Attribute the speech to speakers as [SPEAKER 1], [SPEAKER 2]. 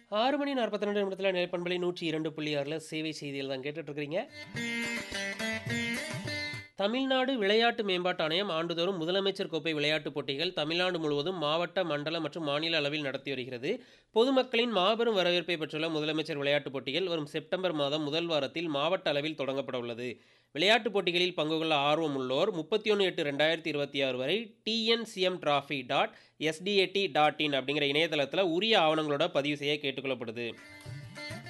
[SPEAKER 1] ஆறு மணி நாற்பத்தி ரெண்டு நிமிடத்தில் நிலைப்பண்பலை நூற்றி இரண்டு புள்ளி ஆறில் சேவை செய்தியில் தான் கேட்டுட்டு இருக்கிறீங்க தமிழ்நாடு விளையாட்டு மேம்பாட்டு ஆணையம் ஆண்டுதோறும் முதலமைச்சர் கோப்பை விளையாட்டுப் போட்டிகள் தமிழ்நாடு முழுவதும் மாவட்ட மண்டல மற்றும் மாநில அளவில் நடத்தி வருகிறது பொதுமக்களின் மாபெரும் வரவேற்பை பெற்றுள்ள முதலமைச்சர் விளையாட்டுப் போட்டிகள் வரும் செப்டம்பர் மாதம் முதல் வாரத்தில் மாவட்ட அளவில் தொடங்கப்பட உள்ளது விளையாட்டுப் போட்டிகளில் பங்கு கொள்ள ஆர்வம் உள்ளோர் முப்பத்தி ஒன்று எட்டு ரெண்டாயிரத்தி இருபத்தி ஆறு வரை TNCM trophy dot SDAT dot in அப்படிங்கிற இணையதளத்தில் உரிய ஆவணங்களோட பதிவு செய்ய கேட்டுக்கொள்ளப்படுது